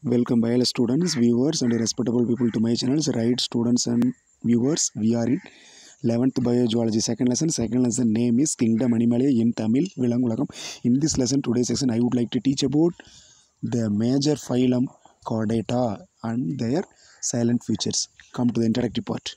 Welcome, biology students, viewers, and respectable people to my channels. Right, students and viewers, we are in 11th biogeology second lesson. Second lesson name is Kingdom Animalia in Tamil, Vilangulagam. In this lesson, today's session, I would like to teach about the major phylum Chordata and their silent features. Come to the introductory part.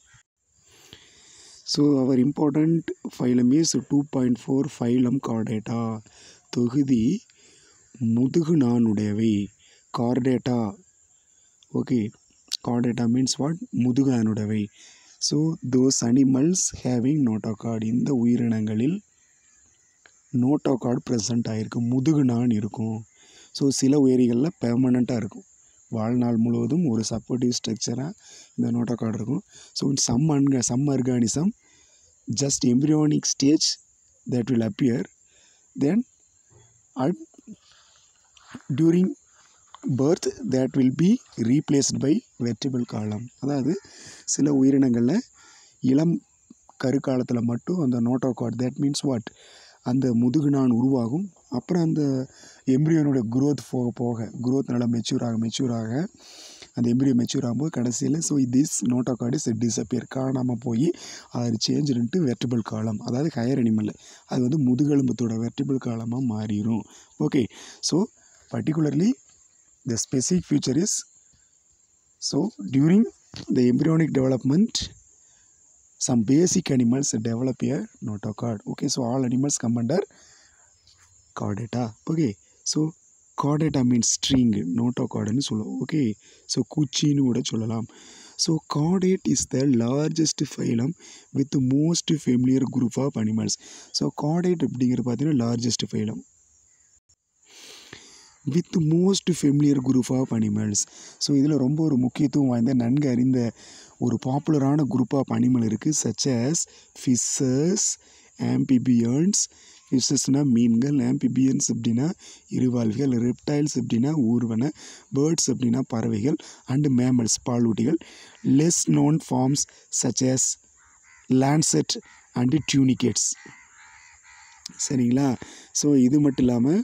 So, our important phylum is 2.4 phylum Chordata. தொகுதி முதுகு நானுடையவை chordata okay chordata means what முதுகு நானுடையவை so those animals having notochord இந்த உயிரினங்களில் notochord present ஆகிருக்கு முதுகு நான் இருக்கும் ஸோ சில உயிரிகளில் பெர்மனண்ட்டாக இருக்கும் வாழ்நாள் முழுவதும் ஒரு சப்போர்ட்டிவ் ஸ்ட்ரக்சராக இந்த நோட்டோகார்டு இருக்கும் ஸோ சம் அன்க some organism just embryonic stage that will appear then at during birth that will be replaced by vertebral column அதாவது சில உயிரினங்களில் இளம் கருக்காலத்தில் மட்டும் அந்த நோட்டோகார்ட் தட் மீன்ஸ் வாட் அந்த முதுகு நான் உருவாகும் அப்புறம் அந்த எம்ப்ரியோனோட growth போக போக growth நல்லா மெச்சூர் ஆக மெச்சூர் ஆக அந்த எம்ப்ரியோ மெச்சூர் ஆகும்போது கடைசியில் so this notochord is disappear காணாமல் போய் அது சேஞ்ச் இன்ட்டு வெர்டிபிள் காலம் அதாவது ஹையர் அனிமல் அது வந்து முதுகெலும்பத்தோட வெர்டிபிள் காலமாக மாறிடும் okay so particularly the specific feature is so during the embryonic development some basic animals develop a notochord okay so all animals come under chordata okay so chordata means string notochordன்னு சொல்லுவோம் okay so குச்சின்னு கூட சொல்லலாம் so chordate is the largest phylum with most familiar group of animals so chordate அப்படிங்கிறது பார்த்தீங்கன்னா largest phylum with most familiar group of animals so இதில் ரொம்ப ஒரு முக்கியத்துவம் வாய்ந்த நன்கு அறிந்த ஒரு பாப்புலரான குரூப் ஆஃப் அனிமல் இருக்குது சச் as ஃபிஷஸ் ஆம்பிபியன்ஸ் ஃபிஷஸ்னால் மீன்கள் ஆம்பிபியன்ஸ் அப்படின்னா இருவாழ்விகள் ரெப்டைல்ஸ் அப்படின்னா ஊர்வன பேர்ட்ஸ் அப்படின்னா பறவைகள் அண்டு மேமல்ஸ் பாலூட்டிகள் less known forms such as lancelet and tunicates சரிங்களா ஸோ இது மட்டும் இல்லாமல்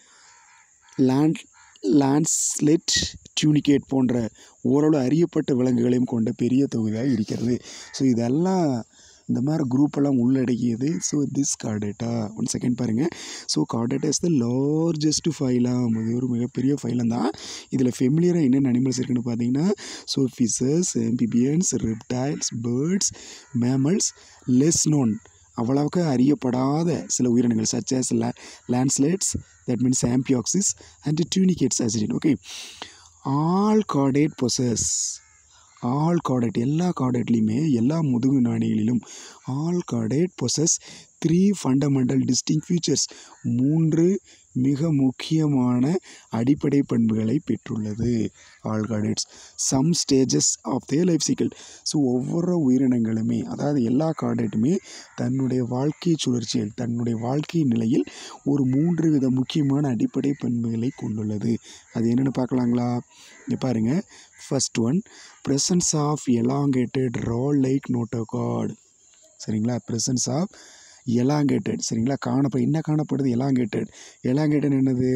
லேண்ட் லான்ஸ்லெட் டியூனிகேட் போன்ற ஓரளவு அறியப்பட்ட விலங்குகளையும் கொண்ட பெரிய தொகுதியாக இருக்கிறது ஸோ இதெல்லாம் இந்த மாதிரி குரூப்பெல்லாம் உள்ளடக்கியது so this chordata one second பாருங்கள் so chordata is the largest phylum இது ஒரு மிகப்பெரிய ஃபைலம் தான் இதில் ஃபெமிலியராக என்னென்ன அனிமல்ஸ் இருக்குன்னு பார்த்தீங்கன்னா so fishes amphibians reptiles birds mammals less known அவ்வளவுக்கு அறியப்படாத சில உயிரினங்கள் such as la lancelets that means amphioxus and tunicates acidin okay all chordate possess all chordate எல்லா கார்டேட்லேயுமே எல்லா முதுகு நாணிகளிலும் all chordate possess three fundamental distinct features மூன்று மிக முக்கியமான அடிப்படை பண்புகளை பெற்றுள்ளது all chordates some stages of the life cycle so ஒவ்வொரு உயிரினங்களுமே அதாவது எல்லா கார்டேட்டுமே தன்னுடைய வாழ்க்கை சுழற்சியில் தன்னுடைய வாழ்க்கை நிலையில் ஒரு மூன்று வித முக்கியமான அடிப்படை பண்புகளை கொண்டுள்ளது அது என்னென்னு பார்க்கலாங்களா இங்கே பாருங்கள் first one presence of elongated rod like notochord சரிங்களா ப்ரெசன்ஸ் ஆஃப் எலாங்கேட்டட் சரிங்களா காணப்ப என்ன காணப்படுது எலாங்கேட்டட் எலாங்கேட்டட் என்னது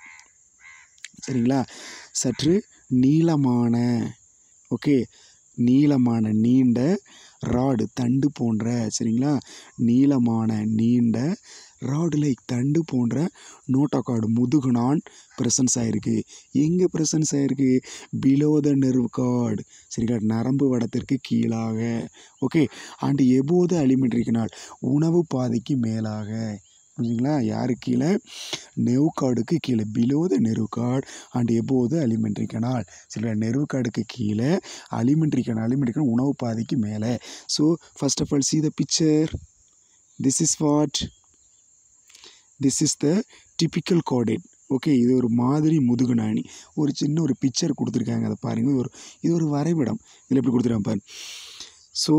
சரிங்களா சற்று நீளமான ஓகே நீளமான நீண்ட ராடு தண்டு போன்ற சரிங்களா நீளமான நீண்ட ராடு லைக் தண்டு போன்ற நோட்டோகார்டு முதுகுனான் ப்ரெசன்ஸ் ஆகிருக்கு எங்கே ப்ரெசன்ஸ் ஆகிருக்கு பிலோ த நெர்வ் கார்டு சரிங்களா நரம்பு வடத்திற்கு கீழாக okay and above the alimentary canal உணவு பாதைக்கு மேலாக புரிஞ்சுங்களா யாரு கீழே நெவ் கார்டுக்கு கீழே below the nerve cord and above the alimentary canal சரிங்களா நெருவு கார்டுக்கு கீழே அலிமெண்ட்ரி கனால் அலிமெண்ட்ரி கனால் உணவு பாதைக்கு மேலே so first of all see the picture this is what this is the typical chordate okay இது ஒரு மாதிரி முதுகு நாணி ஒரு சின்ன ஒரு பிக்சர் கொடுத்துருக்காங்க அதை பாருங்கள் ஒரு இது ஒரு வரைபடம் இதில் எப்படி கொடுத்துருக்காங்க பாருங்க so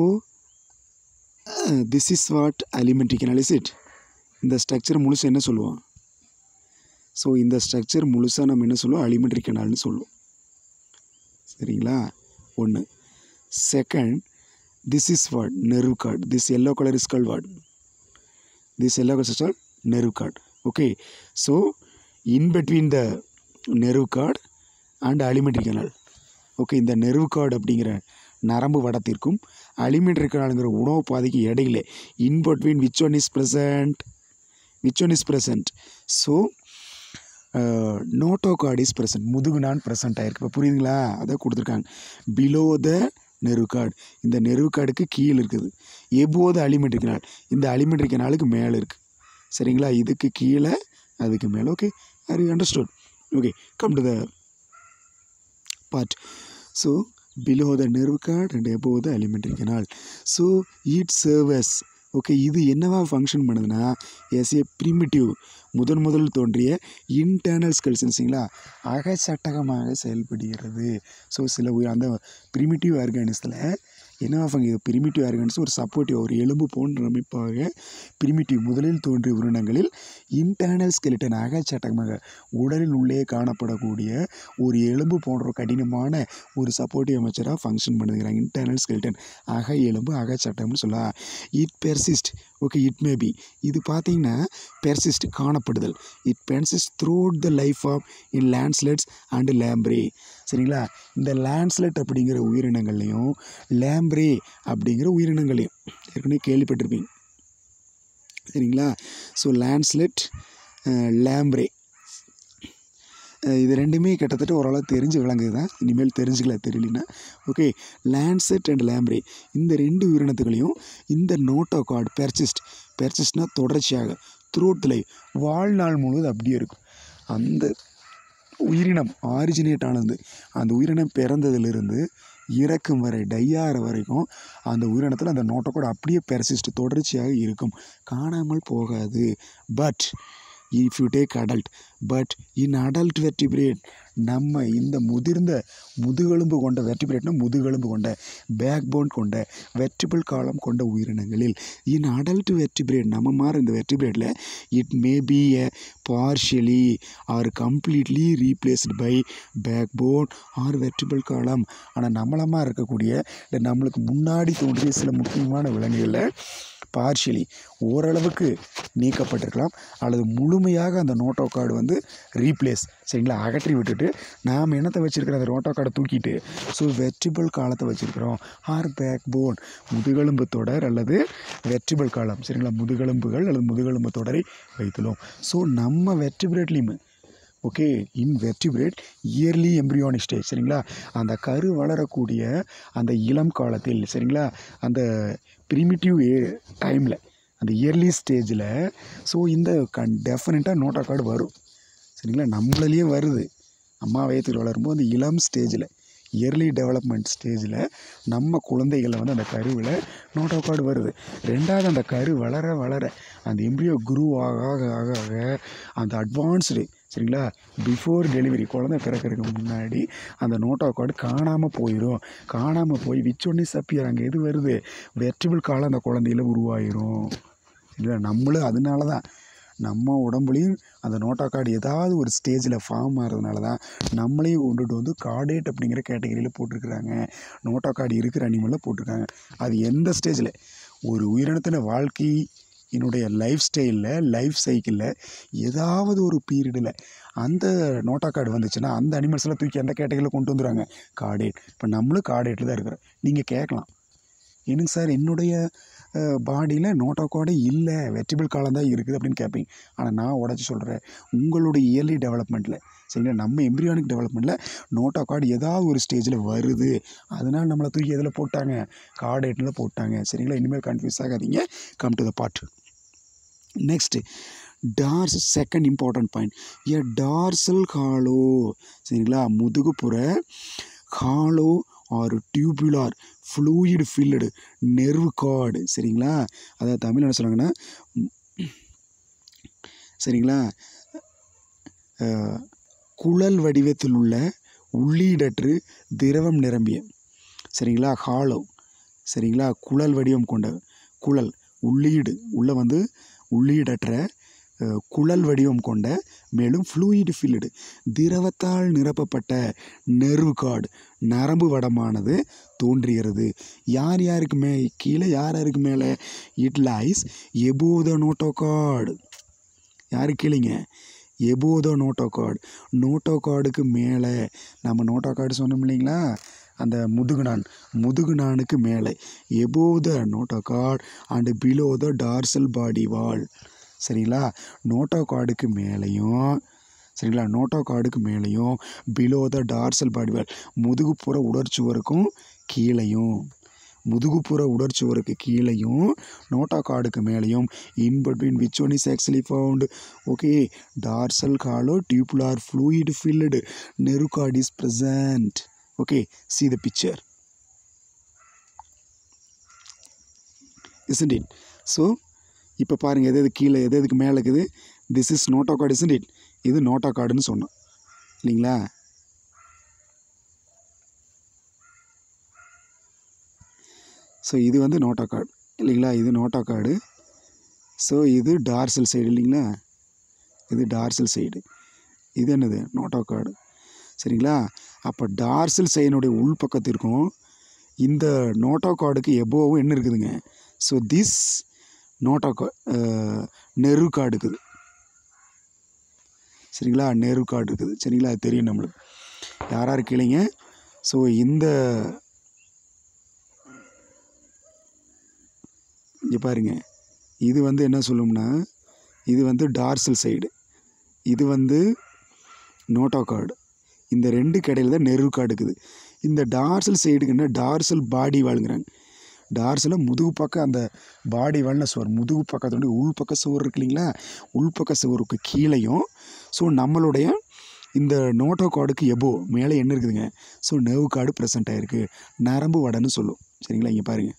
this is what alimentary canal is it இந்த ஸ்ட்ரக்சர் முழுசாக என்ன சொல்லுவோம் ஸோ இந்த ஸ்ட்ரக்சர் முழுசாக நம்ம என்ன சொல்லுவோம் அலிமெண்ட்ரி கனால்னு சொல்லுவோம் சரிங்களா ஒன்று second this is what nerve cord this yellow colour is call what this yellow colour is call nerve cord okay so in between the nerve cord and alimentary canal okay இந்த nerve cord அப்படிங்கிற நரம்பு வடத்திற்கும் alimentary கனாலுங்கிற உணவு பாதைக்கு இடையில in between which one is present which one is present so notochord is present முதுகு நான் ப்ரெசென்ட் ஆயிருக்கு இப்போ புரியுதுங்களா அதை கொடுத்துருக்காங்க பிலோ த நெருவு கார்டு இந்த நெருவு கார்டுக்கு கீழே இருக்குது எபோ த அலிமெண்ட்ரி கனால் இந்த அலிமெண்ட்ரி கனாலுக்கு மேலே இருக்குது சரிங்களா இதுக்கு கீழே அதுக்கு மேலே okay are you understood okay come to the part so below the nerve cord and above the alimentary canal so it serves okay இது என்னவா ஃபங்க்ஷன் பண்ணுதுன்னா எஸ் ஏ ப்ரிமிட்டிவ் முதன் முதல் தோன்றிய இன்டர்னல் ஸ்கெல்சன்ஸிங்களா அகச்சட்டகமாக செயல்படுகிறது ஸோ சில உயிர் அந்த ப்ரிமிட்டிவ் ஆர்கானிஸில் என்னவா ஃபங்க ப்ரிமிட்டிவ் ஆர்கானிஸ் ஒரு சப்போர்ட்டிவ் ஒரு எலும்பு போன்ற அமைப்பாக ப்ரிமிட்டிவ் முதலில் தோன்றிய உயிரினங்களில் இன்டர்னல் ஸ்கெலிட்டன் அகச்சட்டகமாக உடலில் உள்ளே காணப்படக்கூடிய ஒரு எலும்பு போன்ற ஒரு கடினமான ஒரு சப்போர்ட்டிவ் அமைச்சராக ஃபங்க்ஷன் பண்ணுதுங்கிறாங்க இன்டர்னல் ஸ்கெல்டன் அக எலும்பு அகச்சட்டம்னு சொல்லலாம் it persist okay it may be இது பார்த்தீங்கன்னா பெர்சிஸ்ட் காணப்படுதல் it persist throughout the life of in lancelets and lamprey சரிங்களா இந்த லேண்ட்ஸ்லெட் அப்படிங்கிற உயிரினங்கள்லையும் லேம்ப்ரே அப்படிங்கிற உயிரினங்களையும் ஏற்கனவே கேள்விப்பட்டிருப்பீங்க சரிங்களா ஸோ லேண்ட்ஸ்லெட் லேம்ப்ரே அஹ் இது ரெண்டுமே கிட்டத்தட்ட ஓரளவு தெரிஞ்சு விளங்குது தான் இனிமேல் தெரிஞ்சுக்கல தெரியலனா ஓகே லேண்ட்செட் அண்ட் லேம்ப்ரே இந்த ரெண்டு உயிரினத்துகளையும் இந்த நோட்டோ கார்டு பெர்சிஸ்ட் பெர்சிஸ்ட்னா தொடர்ச்சியாக த்ரூட் லைஃப் வாழ்நாள் முழுவதும் அப்படியே இருக்கும் அந்த உயிரினம் ஆரிஜினேட் ஆனது அந்த உயிரினம் பிறந்ததிலிருந்து இறக்கும் வரை டையாற வரைக்கும் அந்த உயிரினத்தில் அந்த நோட்டோக்கோடு அப்படியே பெர்சிஸ்ட் தொடர்ச்சியாக இருக்கும் காணாமல் போகாது but if you take adult but in adult vertebrate நம்ம இந்த முதிர்ந்த முதுகெலும்பு கொண்ட வெர்டிபிரேட்னா முதுகெலும்பு கொண்ட பேக் போன் கொண்ட வெர்டிபிள் காலம் கொண்ட உயிரினங்களில் இன் அடல்ட் வெர்டிபிரேட் நம்ம மாதிரி இந்த வெர்டிபிரேட்டில் it may be a partially or completely replaced by back bone or vertebral column ஆனால் நம்மளமாக இருக்கக்கூடிய இல்லை நம்மளுக்கு முன்னாடி தோன்றிய சில முக்கியமான விலங்குகளில் பார்ஷியலி ஓரளவுக்கு நீக்கப்பட்டிருக்கலாம் அல்லது முழுமையாக அந்த நோட்டோ கார்டு வந்து ரீப்ளேஸ் சரிங்களா அகற்றி விட்டுட்டு நாம் என்னத்தை வச்சுருக்கிற அந்த நோட்டோ கார்டை தூக்கிட்டு ஸோ வெற்றிபிள் காலத்தை வச்சுருக்கிறோம் ஆர் பேக் போன் முதுகெலும்பு தொடர் அல்லது வெற்றிபிள் காலம் சரிங்களா முதுகெலும்புகள் அல்லது முதுகெலும்பு தொடரை வைத்துள்ளோம் ஸோ நம்ம வெற்றிபிரேட்லேயுமே okay in vertebrate early embryonic stage சரிங்களா அந்த கரு வளரக்கூடிய அந்த இளம் காலத்தில் சரிங்களா அந்த ப்ரிமிட்டிவ் ஏ டைமில் அந்த இயர்லி ஸ்டேஜில் ஸோ இந்த கண் டெஃபினட்டாக நோட்டா கார்டு வரும் சரிங்களா நம்மளாலேயே வருது அம்மா வயத்தில் வளரும்போது அந்த இளம் ஸ்டேஜில் இயர்லி டெவலப்மெண்ட் ஸ்டேஜில் நம்ம குழந்தைகளை வந்து அந்த கருவில் நோட்டோ கார்டு வருது ரெண்டாவது அந்த கரு வளர வளர அந்த எம்ப்ரியோ குரு ஆக ஆக ஆக ஆக அந்த அட்வான்ஸ்டு சரிங்களா பிஃபோர் டெலிவரி குழந்தை பிறக்கிறதுக்கு முன்னாடி அந்த நோட்டோ கார்டு காணாமல் போயிடும் காணாமல் போய் விச்சொன்னே சப்பியர் அங்கே எது வருது வெற்றிபிள் காலம் அந்த குழந்தையில உருவாயிரும் இல்லை நம்மளும் அதனால தான் நம்ம உடம்புலையும் அந்த நோட்டா கார்டு ஏதாவது ஒரு ஸ்டேஜில் ஃபார்ம் ஆகிறதுனால தான் நம்மளையும் கொண்டுட்டு வந்து கார்டேட் அப்படிங்கிற கேட்டகரியில் போட்டிருக்கிறாங்க நோட்டா கார்டு இருக்கிற அனிமலில் போட்டிருக்காங்க அது எந்த ஸ்டேஜில் ஒரு உயிரினத்தின வாழ்க்கை என்னுடைய லைஃப் ஸ்டைலில் லைஃப் சைக்கிளில் ஏதாவது ஒரு பீரியடில் அந்த நோட்டா கார்டு வந்துச்சுன்னா அந்த அனிமல்ஸ்லாம் தூக்கி எந்த கேட்டகரியில் கொண்டு வந்துடுறாங்க கார்டேட் இப்போ நம்மளும் கார்டேட்டில் தான் இருக்கிறோம் நீங்கள் கேட்கலாம் என்னங்க சார் என்னுடைய பாடியில் நோட்டோ கார்டே இல்லை வெற்றிபிள் காலம் தான் இருக்குது அப்படின்னு கேட்பீங்க ஆனால் நான் உடச்சி சொல்கிறேன் உங்களுடைய இயர்லி டெவலப்மெண்ட்டில் சரிங்களா நம்ம எம்ப்ரியானிக் டெவலப்மெண்ட்டில் நோட்டோ கார்டு ஏதாவது ஒரு ஸ்டேஜில் வருது அதனால் நம்மளை தூக்கி எதில் போட்டாங்க கார்டேட்டில் போட்டாங்க சரிங்களா இனிமேல் கன்ஃபியூஸ் ஆகாதீங்க come to the part next டார்ஸ் second important point a dorsal hollow சரிங்களா முதுகுப்புற hollow or tubular fluid filled nerve cord சரிங்களா அதாவது தமிழ் என்ன சொல்கிறாங்கன்னா சரிங்களா அஹ், குழல் வடிவத்தில் உள்ள உள்ளீடற்று திரவம் நிரம்பிய சரிங்களா ஹாலோ சரிங்களா குழல் வடிவம் கொண்ட குழல் உள்ளீடு உள்ள வந்து உள்ளீடற்ற அஹ், குழல் வடிவம் கொண்ட மேலும் ஃப்ளூயிட் ஃபில்டு திரவத்தால் நிரப்பப்பட்ட நெர்வு கார்டு நரம்பு வடமானது தோன்றுகிறது யார் யாருக்கு மே கீழே யார் யாருக்கு மேலே it lies above the notochord யாருக்கு கீழேங்க எபோ த நோட்டோ கார்டு நோட்டோ கார்டுக்கு மேலே நம்ம நோட்டோ கார்டு சொன்னோம் இல்லைங்களா அந்த முதுகுநான் முதுகுநானுக்கு மேலே above the notochord and below the dorsal body wall சரிங்களா நோட்டோ கார்டுக்கு மேலேயும் சரிங்களா நோட்டோ கார்டுக்கு மேலேயும் பிலோ த டார்சல் பாடி வால் முதுகுப்புற உடற்சுவருக்கும் கீழேயும் முதுகுப்புற உடற்சுவருக்கு கீழேயும் நோட்டா கார்டுக்கு மேலேயும் in between which one is actually found okay dorsal hollow tubular fluid filled nerve cord is present okay see the picture isn't it so இப்போ பாருங்கள் எது எது கீழே எது எதுக்கு மேலே இருக்குது this is notochord isn't it இது நோட்டா கார்டுன்னு சொன்னோம் இல்லைங்களா ஸோ இது வந்து நோட்டா கார்டு இல்லைங்களா இது நோட்டா கார்டு ஸோ இது டார்சல் சைடு இல்லைங்களா இது டார்சல் சைடு இது என்னது நோட்டா கார்டு சரிங்களா அப்போ டார்சல் சைனுடைய உள் பக்கத்திற்கும் இந்த நோட்டா கார்டுக்கு எபோவும் என்ன இருக்குதுங்க ஸோ திஸ் நோட்டா கா நெரு கார்டு இருக்குது சரிங்களா நெரு கார்டு இருக்குது சரிங்களா அது தெரியும் நம்மளுக்கு யார் யார் கேளுங்க ஸோ இந்த இங்கே பாருங்க இது வந்து என்ன சொல்லும்னா இது வந்து டார்சல் சைடு இது வந்து நோட்டா கார்டு இந்த ரெண்டு கடையில் தான் நெரு கார்டு இருக்குது இந்த டார்சல் சைடுக்கு என்ன டார்சல் பாடி வாழுங்கிறாங்க டார்சலில் முதுகு பக்கம் அந்த பாடி வாழ்ன சுவர் முதுகு பக்கத்தோடைய உள்பக்க சுவர் இருக்கு இல்லைங்களா உள்பக்க சுவருக்கு கீழேயும் ஸோ நம்மளுடைய இந்த நோட்டோ கார்டுக்கு எபோ மேலே என்ன இருக்குதுங்க ஸோ நெர்வ் கார்டு ப்ரெசென்ட் ஆகிருக்கு நரம்பு வடன்னு சொல்லும் சரிங்களா இங்கே பாருங்கள்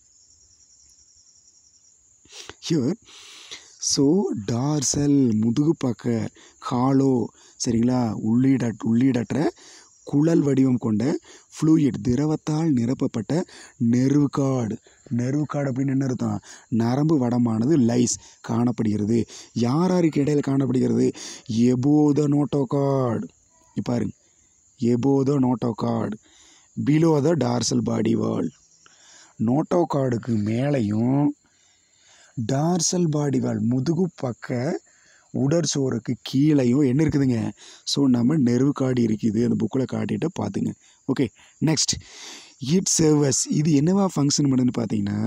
ஹியர் ஸோ டார்சல் முதுகு பக்க ஹாலோ சரிங்களா உள்ளீட உள்ளீடற்ற குழல் வடிவம் கொண்ட ஃப்ளூயிட் திரவத்தால் நிரப்பப்பட்ட நெர்வு கார்டு நெர்வு கார்டு அப்படின்னு என்ன அர்த்தம் நரம்பு வடமானது லைஸ் காணப்படுகிறது யார் யாருக்கு இடையில காணப்படுகிறது எபோத நோட்டோ கார்டு இப்போ பாருங்க above the notochord below the dorsal body wall நோட்டோ கார்டுக்கு மேலேயும் டார்சல் பாடி வால் முதுகு பக்க உடற்சோருக்கு கீழேயும் என்ன இருக்குதுங்க ஸோ நம்ம நெர்வு கார்டு இருக்குது அந்த புக்கில் காட்டிட்டு பார்த்துங்க ஓகே நெக்ஸ்ட் இட் சர்வஸ் இது என்னவா ஃபங்க்ஷன் பண்ணுன்னு பார்த்தீங்கன்னா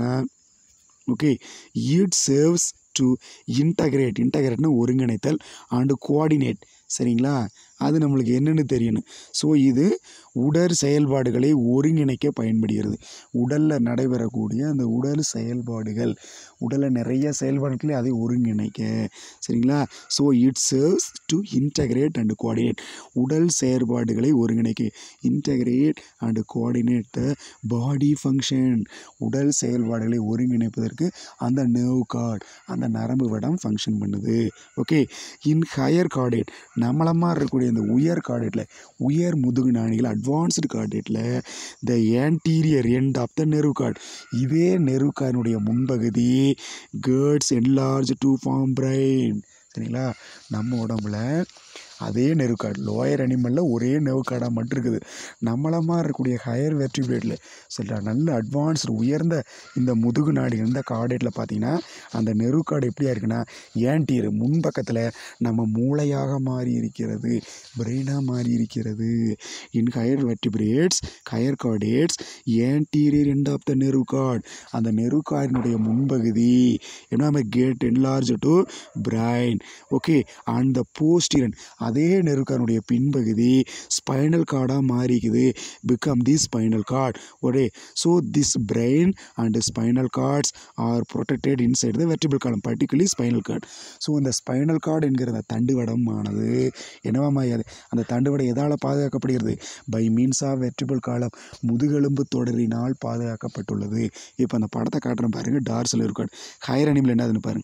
okay it serves to integrate இன்டகிரேட்னா ஒருங்கிணைத்தல் அண்டு கோஆர்டினேட் சரிங்களா அது நம்மளுக்கு என்னென்னு தெரியணும் ஸோ இது உடல் செயல்பாடுகளை ஒருங்கிணைக்க பயன்படுகிறது உடலில் நடைபெறக்கூடிய அந்த உடல் செயல்பாடுகள் உடலில் நிறைய செயல்பாடுகளை அதை ஒருங்கிணைக்க சரிங்களா so it serves to integrate and coordinate உடல் செயல்பாடுகளை ஒருங்கிணைக்க integrate and coordinate the body function உடல் செயல்பாடுகளை ஒருங்கிணைப்பதற்கு அந்த நர்வ் கார்டு அந்த நரம்பு வடம் ஃபங்க்ஷன் பண்ணுது ஓகே இன் ஹையர் கார்டேட் நம்மளமாக இருக்கக்கூடிய இந்த உயர் கார்டேட்டில் உயர் முதுகு நாணிகள் அட்வான்ஸ்டு கார்டேட்டில் the anterior end of the nerve cord இதே நெர்வ் கார்டினுடைய முன்பகுதி gets enlarge to form brain சரிங்களா நம்ம உடம்புல அதே நெர்வ் கார்டு லோயர் அனிமலில் ஒரே நெர்வ் கார்டாக மட்டும் இருக்குது நம்மளமாக இருக்கக்கூடிய ஹையர் வெர்டிபிரேட்டில் சரிங்களா நல்ல அட்வான்ஸ்டு உயர்ந்த இந்த முதுகு நாடிகள் இந்த கார்டேட்டில் பார்த்தீங்கன்னா அந்த நெர்வ் கார்டு எப்படியா இருக்குன்னா ஏன்டீர் முன்பக்கத்தில் நம்ம மூளையாக மாறி இருக்கிறது பிரெயினாக மாறி இருக்கிறது in higher vertebrates higher chordates anterior end of the nerve cord அந்த நெர்வ் கார்டினுடைய முன்பகுதி என்ன get enlarge to brain okay and the posterior அதே நெருக்கானுடைய பின்பகுதி ஸ்பைனல் கார்டாக மாறிக்குது பிகம் தி ஸ்பைனல் கார்டு ஒரே so this brain and spinal cords are protected inside the vertebral column particularly spinal cord so இந்த ஸ்பைனல் கார்டு என்கிற அந்த தண்டுவடம் ஆனது என்னவா அது அந்த தண்டுவடம் எதால் பாதுகாக்கப்படுகிறது பை மீன்ஸ் ஆஃப் வெர்டிபிள் காலம் முதுகெலும்பு தொடரினால் பாதுகாக்கப்பட்டுள்ளது இப்போ அந்த படத்தை காட்டுறேன் பாருங்கள் டார்சல் இருக்காடு ஹையர் அனிமல் என்னதுன்னு பாருங்க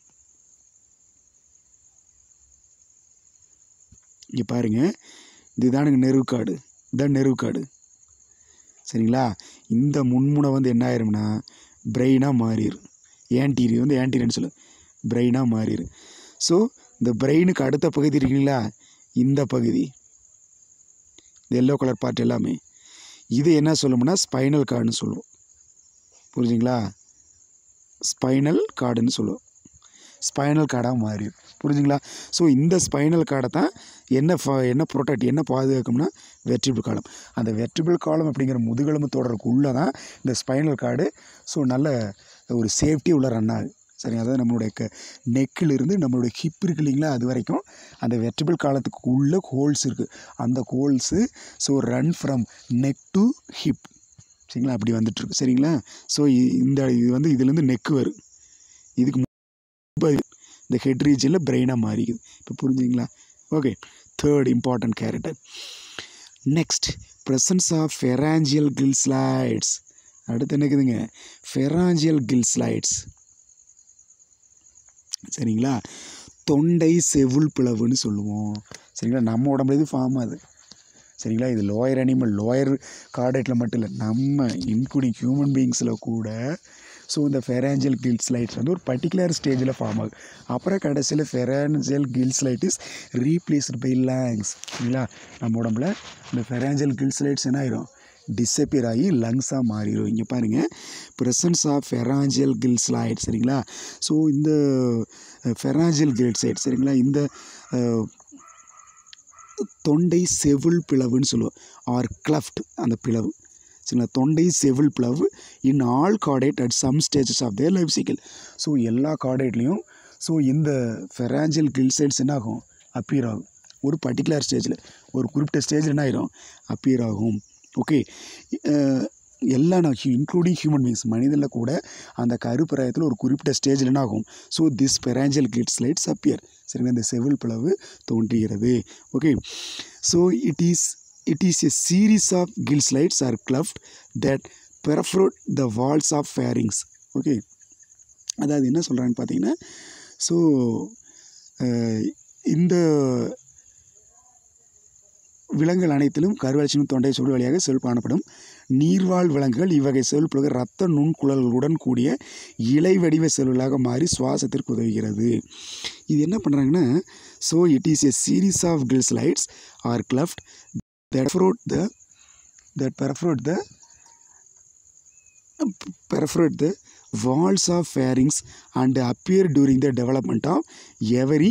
இங்கே பாருங்கள் இதுதானுங்க நெருக்காடு இதான் நெருக்காடு சரிங்களா இந்த முன்முனை வந்து என்ன ஆயிரும்னா பிரெயினாக மாறிடும் ஏன்டீரியர் வந்து ஏன்டீரியர்னு சொல்லு பிரெயினாக மாறிடும் ஸோ இந்த பிரெயினுக்கு அடுத்த பகுதி இருக்குங்களா இந்த பகுதி இந்த எல்லோ கலர் பார்ட் எல்லாமே இது என்ன சொல்லும்னா ஸ்பைனல் கார்டுன்னு சொல்லுவோம் புரிஞ்சுங்களா ஸ்பைனல் கார்டுன்னு சொல்லுவோம் ஸ்பைனல் கார்டாக மாறிடும் புரிஞ்சுங்களா ஸோ இந்த ஸ்பைனல் கார்டை தான் என்ன ஃப என்ன ப்ரொடெக்ட் என்ன பாதுகாக்கும்னா வெர்டிபிள் காலம் அந்த வெர்டிபிள் காலம் அப்படிங்கிற முதுகெலும்பு தொடருக்குள்ளே தான் இந்த ஸ்பைனல் கார்டு ஸோ நல்ல ஒரு சேஃப்டி உள்ள ரன் ஆகுது சரி அதாவது நம்மளுடைய க நெக்கிலிருந்து நம்மளுடைய ஹிப் இருக்கு இல்லைங்களா அது வரைக்கும் அந்த வெர்டிபிள் காலத்துக்கு உள்ள ஹோல்ஸ் இருக்குது அந்த holes so run from neck to hip சரிங்களா அப்படி வந்துட்டுருக்கு சரிங்களா ஸோ இந்த இது வந்து இதுலேருந்து நெக்கு வரும் இதுக்கு முன்பு இந்த ஹெட் ரீஜனில் பிரெயினாக மாறிக்குது இப்போ புரிஞ்சுங்களா okay third important character next presence of pharyngeal gill slits அடுத்து என்னக்குதுங்க ஃபெராஞ்சியல் கில் ஸ்லைட்ஸ் சரிங்களா தொண்டை செவுள் பிளவுன்னு சொல்லுவோம் சரிங்களா நம்ம உடம்புல இது ஃபார்ம் ஆகுது சரிங்களா இது லோயர் அனிமல் லோயர் கார்டேட்டில் மட்டும் இல்லை நம்ம இன்க்ளூடிங் ஹியூமன் பீயிங்ஸில் கூட ஸோ இந்த ஃபெராஞ்சல் கில் ஸ்லைட்ஸ் வந்து ஒரு பர்டிகுலர் ஸ்டேஜில் ஃபார்ம் ஆகுது அப்புறம் கடைசியில் pharyngeal gill slit is replaced by lungs சரிங்களா நம்ம உடம்புல இந்த ஃபெராஞ்சல் கில் ஸ்லைட்ஸ் என்ன ஆயிரும் டிஸப்பியர் ஆகி லங்ஸாக மாறிடும் இங்கே பாருங்கள் presence of pharyngeal gill slit சரிங்களா ஸோ இந்த ஃபெராஞ்சியல் கில் ஸ்லைட் சரிங்களா இந்த அஹ், தொண்டை செவுள் பிளவுன்னு சொல்லுவோம் ஆர் கிளஃப்ட் அந்த பிளவு சரிங்களா தொண்டை செவுள் பிளவு in all chordate at some stages of their life cycle so எல்லா கார்டேட்லேயும் ஸோ இந்த ஃபெராஞ்சல் கில்சைட்ஸ் என்ன ஆகும் அப்பியர் ஆகும் ஒரு பர்டிகுலர் ஸ்டேஜில் ஒரு குறிப்பிட்ட ஸ்டேஜில் என்ன ஆயிரும் அப்பியர் ஆகும் ஓகே எல்லா நான் இன்க்ளூடிங் ஹியூமன் பீங்ஸ் மனிதனில் கூட அந்த கருப்பராயத்தில் ஒரு குறிப்பிட்ட ஸ்டேஜில் என்ன ஆகும் ஸோ திஸ் பெராஞ்சல் கிட் ஸ்லைட்ஸ் அப்பியர் சரிங்களா இந்த செவில் பிளவு தோன்றுகிறது okay so it is it is a series of gill slits are cleft that perforate the walls of pharynx okay அதாவது என்ன சொல்கிறான்னு பார்த்தீங்கன்னா ஸோ இந்த விலங்குகள் அனைத்திலும் கருவளர்ச்சியும் தொண்டை சுழல் வழியாக செல் காணப்படும் நீர்வாழ் விலங்குகள் இவ்வகை செல் பிறகு இரத்த நுண்குழல்களுடன் கூடிய இலை வடிவ செல்களாக மாறி சுவாசத்திற்கு உதவுகிறது இது என்ன பண்ணுறாங்கன்னா so it is a series of gill slits are cleft that perforate the that perforate the perforate the walls of pharynx and appear during the development of every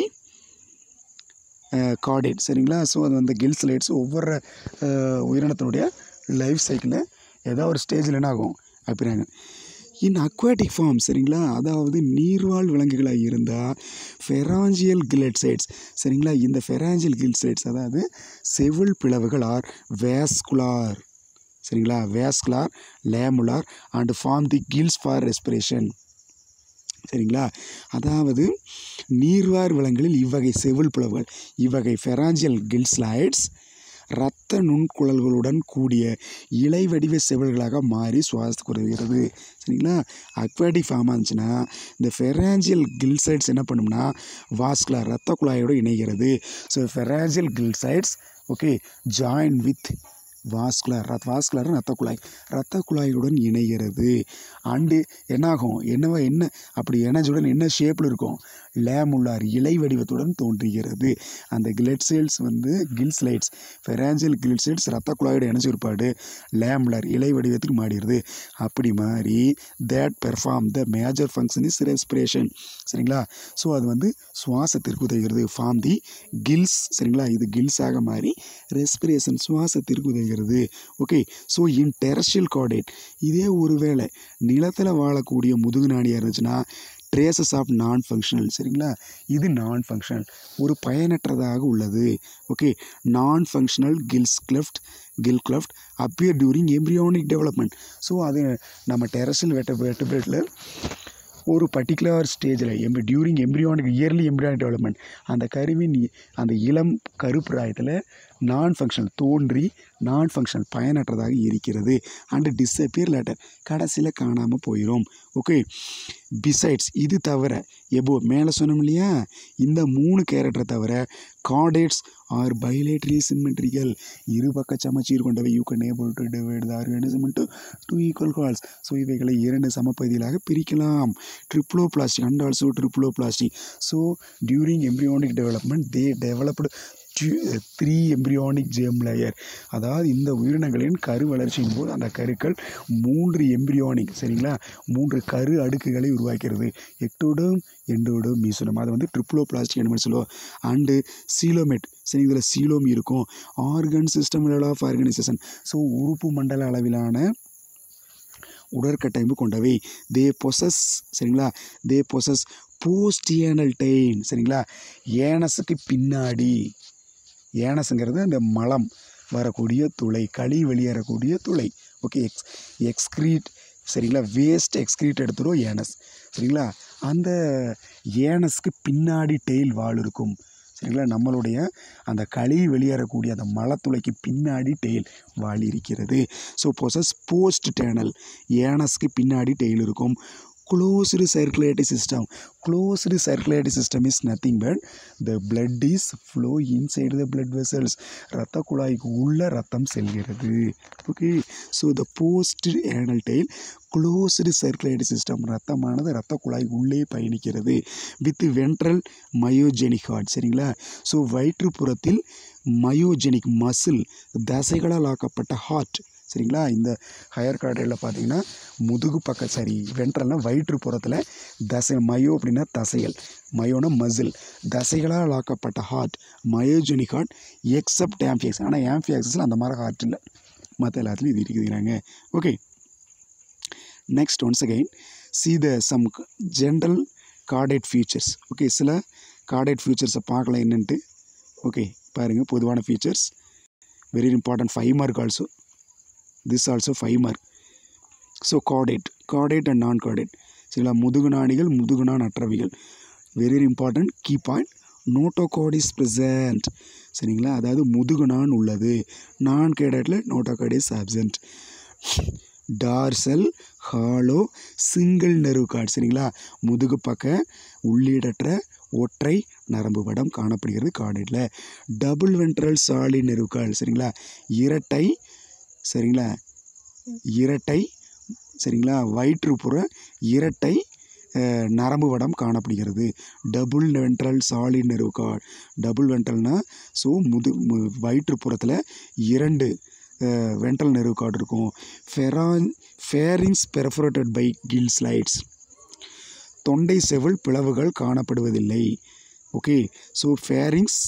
chordate சரிங்களா ஸோ அது வந்து கில் ஸ்லைட்ஸ் ஒவ்வொரு அஹ், உயிரினத்தினுடைய life சைக்கிளில் ஏதாவது ஒரு ஸ்டேஜில் என்ன ஆகும் அப்படிறாங்க இன் அக்வாட்டிக் ஃபார்ம் சரிங்களா அதாவது நீர்வாழ் விலங்குகளாக இருந்தால் ஃபெராஞ்சியல் கிலட்சைட்ஸ் சரிங்களா இந்த ஃபெராஞ்சியல் கில்சைட்ஸ் அதாவது செவில் பிளவுகள் ஆர் வேஸ்குலார் சரிங்களா vascular lamellar and form the gills for respiration சரிங்களா அதாவது நீர்வார் விலங்குகளில் இவ்வகை செவில் பிளவுகள் இவ்வகை ஃபெராஞ்சியல் கில்ஸ்லைட்ஸ் இரத்த நுண்குழல்களுடன் கூடிய இலை வடிவ செவில்களாக மாறி சுவாசத்துக்கு உதவுகிறது சரிங்களா அக்வாட்டிக் ஃபார்ம் இருந்துச்சுன்னா இந்த ஃபெராஞ்சியல் கில்சைட்ஸ் என்ன பண்ணும்னா வாஸ்குலர் இரத்த குழாயோடு இணைகிறது so pharyngeal gill slits okay join with vascular ரத் வாஸ்குலர் ரத்த குழாய் ரத்த குழாயுடன் இணைகிறது அண்டு என்னாகும் என்னவா என்ன அப்படி இணைஞ்சுடன் என்ன ஷேப்பில் இருக்கும் லேமுல்லார் இலை வடிவத்துடன் தோன்றுகிறது அந்த கிளட் செல்ஸ் வந்து gill slits pharyngeal gill cells ரத்த குழாயோட இணைஞ்ச ஒருபாடு லேமுலார் இலை வடிவத்துக்கு மாறிடுது அப்படி மாறி that perform the major function is respiration சரிங்களா ஸோ அது வந்து சுவாசத்திற்கு உதவுகிறது ஃபார்ம் தி கில்ஸ் சரிங்களா இது கில்ஸாக மாறி ரெஸ்பிரேஷன் சுவாசத்திற்கு உதவுகிறது okay so in terrestrial chordate இதே ஒருவேளை நிலத்தில் வாழக்கூடிய முதுகு நாடியாக இருந்துச்சுன்னா ட்ரேசஸ் ஆஃப் நான் ஃபங்க்ஷனல் சரிங்களா இது நான் ஃபங்க்ஷனல் ஒரு பயனற்றதாக உள்ளது ஓகே நான் functional gills cleft gill cleft appear during embryonic development so அது நம்ம டெரஸில் வெட்ட வெட்டபிரேட்டில் ஒரு பர்டிகுலர் ஸ்டேஜில் எம்பி during embryonic early embryonic development அந்த கருவின் இ- அந்த இளம் கருப்பிராயத்தில் நான் ஃபங்க்ஷனல் தோன்றி நான் ஃபங்க்ஷனல் பயனற்றதாக இருக்கிறது அண்டு டிஸப்பியர் லேட்டர் கடைசியில் காணாமல் போயிடும் ஓகே பிசைட்ஸ் இது தவிர எபோ மேலே சொன்னோம் இல்லையா இந்த மூணு கேரக்டரை தவிர கார்டேட்ஸ் ஆர் பைலேட்ரி சிமெட்ரிக்கல் இருபக்க சமச்சீர் கொண்டவை you can able to divide the organism to two equal halves so இவைகளை இரண்டு சமப்பகுதிகளாக பிரிக்கலாம் triploblastic and also triploblastic so during embryonic development they developed three embryonic germ layer அதாவது இந்த உயிரினங்களின் கரு வளர்ச்சியின் போது அந்த கருக்கள் மூன்று எம்பிரியானிக் சரிங்களா மூன்று கரு அடுக்குகளை உருவாக்கிறது எக்டோடம் எண்டோடம் மீசோடம் அது வந்து ட்ரிப்ளோ பிளாஸ்டிக் அனிமல் சொல்லுவோம் அண்டு சீலோமெட் சரி இதில் சீலோம் இருக்கும் organ system level of organization so உறுப்பு மண்டல அளவிலான உடற்கட்டமைப்பு கொண்டவை தே பொசஸ் சரிங்களா தே பொசஸ் போஸ்டியனல் டைன் சரிங்களா ஏனஸுக்கு பின்னாடி ஏனஸுங்கிறது அந்த மலம் வரக்கூடிய துளை களி வெளியேறக்கூடிய துளை ஓகே எக்ஸ் எக்ஸ்க்ரீட் சரிங்களா வேஸ்ட் எக்ஸ்க்ரீட் எடுத்துரும் ஏனஸ் சரிங்களா அந்த ஏனஸ்க்கு பின்னாடி டெயில் வால் இருக்கும் சரிங்களா நம்மளுடைய அந்த களி வெளியேறக்கூடிய அந்த மலத்துளைக்கு பின்னாடி டெயில் வால் இருக்கிறது ஸோ பொசஸ் போஸ்ட் டேனல் ஏனஸ்க்கு பின்னாடி டெயில் இருக்கும் closed circulatory system closed circulatory system is nothing but the blood is flow inside the blood vessels ரத்த குழாய்க்கு உள்ள ரத்தம் செல்கிறது okay so the post anal tail closed circulatory system ரத்தமானது ரத்த குழாய்க்கு உள்ளே பயணிக்கிறது வித் வென்ட்ரல் மயோஜெனிக் ஹார்ட் சரிங்களா ஸோ வயிற்றுப்புறத்தில் மயோஜெனிக் மசில் தசைகளால் ஆக்கப்பட்ட ஹார்ட் சரிங்களா இந்த ஹையர் கார்டரில் பார்த்தீங்கன்னா முதுகு பக்கம் சரி வென்ட்ரல்னா வயிற்றுப்புறத்தில் தசை மயோ அப்படின்னா தசைகள் மயோனா மசில் தசைகளால் ஆக்கப்பட்ட heart myogenic heart except amphioxus ஆனால் ஆம்பியாக்ஸில் அந்த மாதிரி ஹார்ட் இல்லை மற்ற எல்லாத்துலையும் இது இருக்குதுங்கிறாங்க okay next once again see the some general chordate features okay சில கார்டேட் ஃபீச்சர்ஸை பார்க்கலாம் என்னன்ட்டு ஓகே பாருங்கள் பொதுவான features very important five mark also this also five mark so chordate chordate and non chordate சரிங்களா முதுகுநாணிகள் முதுகுநான் அற்றவைகள் very important key point notochord is present சரிங்களா அதாவது முதுகுநான் உள்ளது நான் கேடேட்டில் notochord is absent dorsal hollow single nerve cord சரிங்களா முதுகு பக்க உள்ளீடற்ற ஒற்றை நரம்பு வடம் காணப்படுகிறது கார்டேட்டில் double ventral solid nerve cord சரிங்களா இரட்டை சரிங்களா இரட்டை சரிங்களா வயிற்றுப்புற இரட்டை அஹ், நரம்பு வடம் காணப்படுகிறது double ventral solid nerve cord double வென்ட்ரல்னா ஸோ முது மு- வயிற்றுப்புறத்தில் இரண்டு வென்ட்ரல் நெர்வ் கார்டு இருக்கும் ஃபெரான் pharynx perforated by gill slits தொண்டை செவில் பிளவுகள் காணப்படுவதில்லை ஓகே ஸோ ஃபேரிங்ஸ்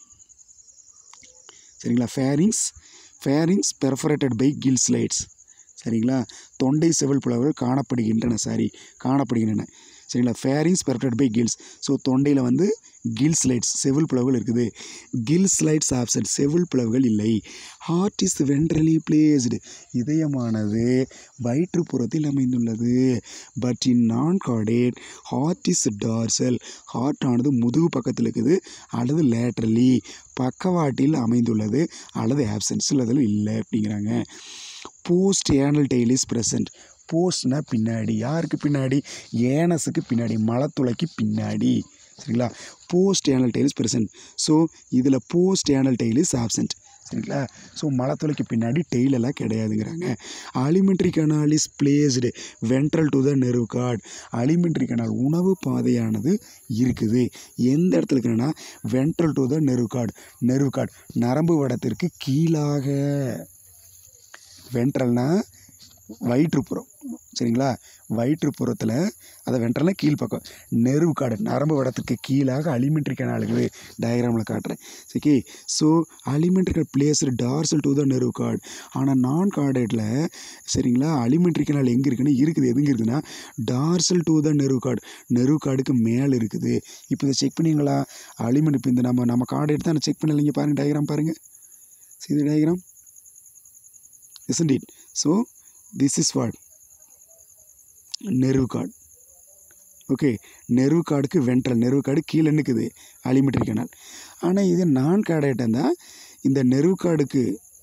சரிங்களா pharynx pharynx perforated by gill slits சரிங்களா தொண்டை செவில் பிளவுகள் காணப்படுகின்றன சாரி காணப்படுகின்றன சரிங்களா pharynx perforate by gills so தொண்டையில் வந்து கில் ஸ்லைட்ஸ் செவில் பிளவுகள் இருக்குது கில் ஸ்லைட்ஸ் ஆப்சன்ட் செவில் பிளவுகள் இல்லை ஹார்ட் இஸ் வென்ட்ரலி பிளேஸ்டு இதயமானது வயிற்றுப்புறத்தில் அமைந்துள்ளது but in non chordate heart is dorsal heart ஆனது முதுகு பக்கத்தில் இருக்குது அல்லது லேட்ரலி பக்கவாட்டில் அமைந்துள்ளது அல்லது ஆப்சன்ஸ் அதில் இல்லை அப்படிங்கிறாங்க post anal tail is present போஸ்ட்னா பின்னாடி யாருக்கு பின்னாடி ஏனஸுக்கு பின்னாடி மலத்துளைக்கு பின்னாடி சரிங்களா post anal tail is present so இதில் post anal tail is absent சரிங்களா ஸோ மலத்துளைக்கு பின்னாடி டெய்ல் எல்லாம் கிடையாதுங்கிறாங்க alimentary canal is placed ventral to the nerve cord alimentary canal உணவு பாதையானது இருக்குது எந்த இடத்துல இருக்குன்னா ventral to the nerve cord nerve cord நரம்பு வடத்திற்கு கீழாக வென்ட்ரல்னா வயிற்றுப்புறம் சரிங்களா வயிற்றுப்புறத்தில் அதை வென்ட்ரல்னா கீழ்ப்பக்கம் நெருவு காடு நரம்பு வடத்துக்கு கீழாக அலிமெண்ட்ரி கனால் இருக்குது டயக்ராமில் காட்டுறேன் okay so alimentary cord placed dorsal to the nerve cord ஆனால் நான் கார்டேட்டில் சரிங்களா அலிமெண்ட்ரி கனால் எங்கே இருக்குன்னு இருக்குது எதுங்க இருக்குதுன்னா dorsal to the nerve cord nerve கார்டுக்கு மேலே இருக்குது இப்போ இதை செக் பண்ணீங்களா அலிமெண்ட் இப்போ இந்த நம்ம நம்ம கார்டேட் தான் செக் பண்ணலைங்க பாருங்கள் டயக்ராம் பாருங்கள் இது diagram isn't it so this is what nerve cord okay nerve கார்டுக்கு வென்ட்ரல் நெர்வு கார்டு கீழே நிற்குது அலிமெட்ரி கனால் ஆனால் இது நான் கார்டேட்டம் தான் இந்த நெர்வு கார்டுக்கு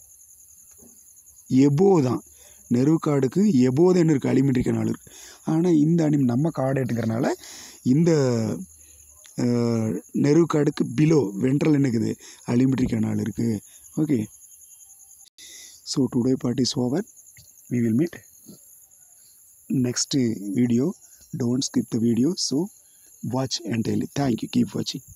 எபோ தான் நெர்வு கார்டுக்கு எபோ தான் இருக்குது அலிமெட்ரி கனால் இருக்குது ஆனால் இந்த அனி நம்ம கார்டேட்டுங்கிறனால இந்த நெர்வு கார்டுக்கு பிலோ வென்ட்ரல் என்னக்குது அலிமெட்ரி கனால் இருக்குது okay so today part is over we will meet next video don't skip the video so watch entirely thank you keep watching